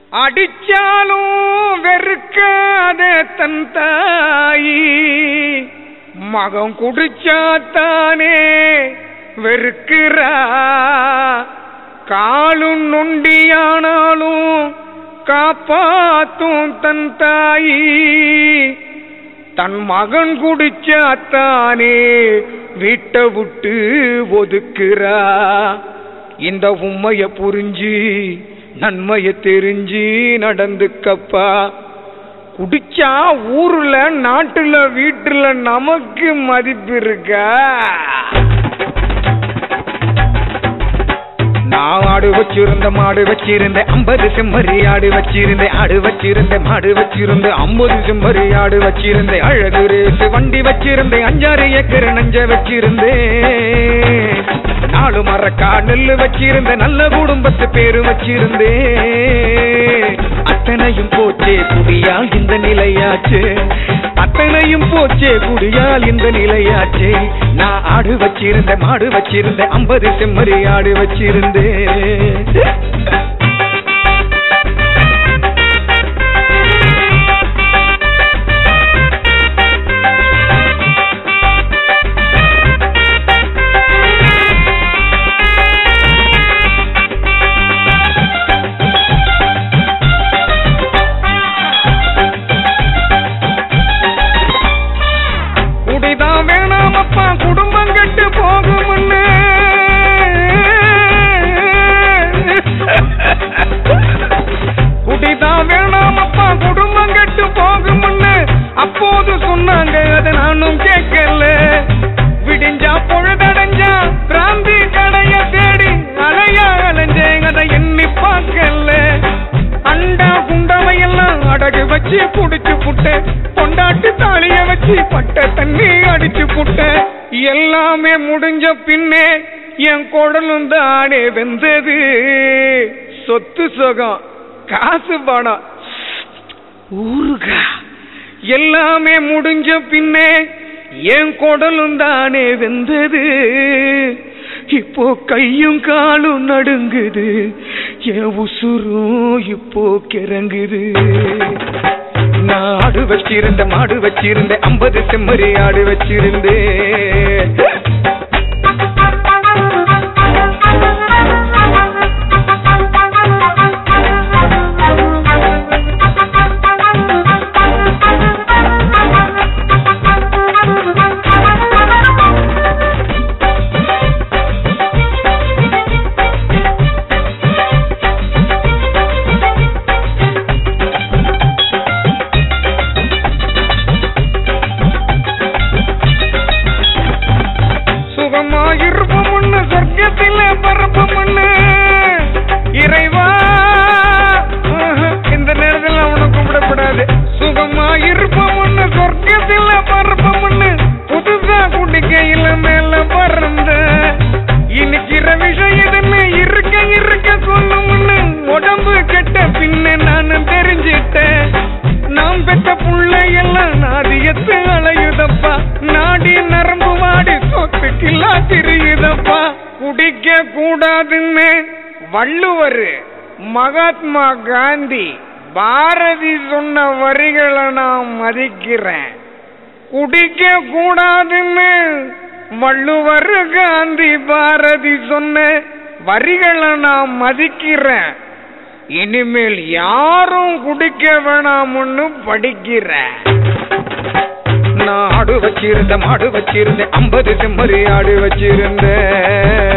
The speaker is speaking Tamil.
அடிச்சாலும் வெறுக்காத தன் தாயி மகம் குடிச்சாத்தானே வெறுக்கிறா காலும் நொண்டியானாலும் காப்பாத்தும் தன் தாயி தன் மகன் குடிச்சாத்தானே வீட்டை விட்டு ஒதுக்குறா இந்த உண்மைய புரிஞ்சு நன்மைய தெரிஞ்சு நடந்துக்கப்பா குடிச்சா ஊர்ல நாட்டுல வீட்டுல நமக்கு மதிப்பு இருக்கா நான் ஆடு வச்சிருந்த மாடு வச்சிருந்தேன் ஐம்பது செம்மறி ஆடு வச்சிருந்தேன் ஆடு வச்சிருந்தேன் மாடு வச்சிருந்தேன் ஐம்பது செம்மறி ஆடு வச்சிருந்தேன் அழகு ரேசு வண்டி வச்சிருந்தேன் அஞ்சாறு ஏக்கர் நஞ்ச வச்சிருந்தேன் நாலு மரக்கா நெல்லு வச்சிருந்தேன் நல்ல குடும்பத்து பேரு வச்சிருந்தேன் அத்தனையும் போச்சே குடியால் இந்த நிலையாச்சு அத்தனையும் போச்சே குடியால் இந்த நிலையாச்சே நான் ஆடு வச்சிருந்தேன் மாடு வச்சிருந்தேன் ஐம்பது செம்மறி ஆடு வச்சிருந்தேன் குடிதான் வேணாமப்பா குடும்பம் கெட்டு போகும்னு குடிதான் வேணாமப்பா குடும்பம் கெட்டு போகும்னு அப்போது சொன்னாங்க அதை நானும் கேட்கல விடிஞ்சா பொழுதடைஞ்சா பிராந்தி கடைய தேடி அலையா அலைஞ்சேன் அதை எண்ணி பார்க்கல அண்டா குண்டவையெல்லாம் அடகு வச்சு புடிச்சு புட்டேன் பொண்டாட்டி தாலிய வச்சு பட்ட தண்ணி அடிச்சு புட்டேன் எல்லாமே முடிஞ்ச பின்னே என் குடலும் தானே வெந்தது சொத்து சுகம் காசு பணம் ஊருகா எல்லாமே முடிஞ்ச பின்னே என் குடலும் தானே வெந்தது இப்போ கையும் காலும் நடுங்குது என் உசுரும் இப்போ கிறங்குது நான் ஆடு வச்சிருந்த மாடு வச்சிருந்தேன் ஐம்பது செம்மறி ஆடு வச்சிருந்தேன் சுகமாயிருப்போம்னு சொர்க்கத்தில பரப்போம்னு இறைவா ஆஹா, இந்த நேரத்தில் அவனை கூப்பிடப்படாது சுகமாயிருப்போம்னு சொர்க்கத்தில பரப்போம்னு புதுசா குடிக்கையில மேல பறந்த இன்னைக்கிற விஷயம் இதுன்னு இருக்க இருக்க சொல்லும்னு உடம்பு கெட்ட பின்ன நான் தெரிஞ்சிட்டேன் நாம் பெற்ற புள்ளையெல்லாம் நாதியத்து அலையுதப்பா நாடி நரம்பு வாடி சொத்துக்கில்லா திரியுதப்பா குடிக்க கூடாதுன்னு வள்ளுவர் மகாத்மா காந்தி பாரதி சொன்ன வரிகளை நான் மதிக்கிறேன் குடிக்க கூடாதுன்னு வள்ளுவர் காந்தி பாரதி சொன்ன வரிகளை நான் மதிக்கிறேன் இனிமேல் யாரும் குடிக்க வேணாம்னு படிக்கிறேன் நான் ஆடு வச்சிருந்தேன் மாடு வச்சிருந்தேன் ஐம்பது செம்மறி ஆடு வச்சிருந்தேன்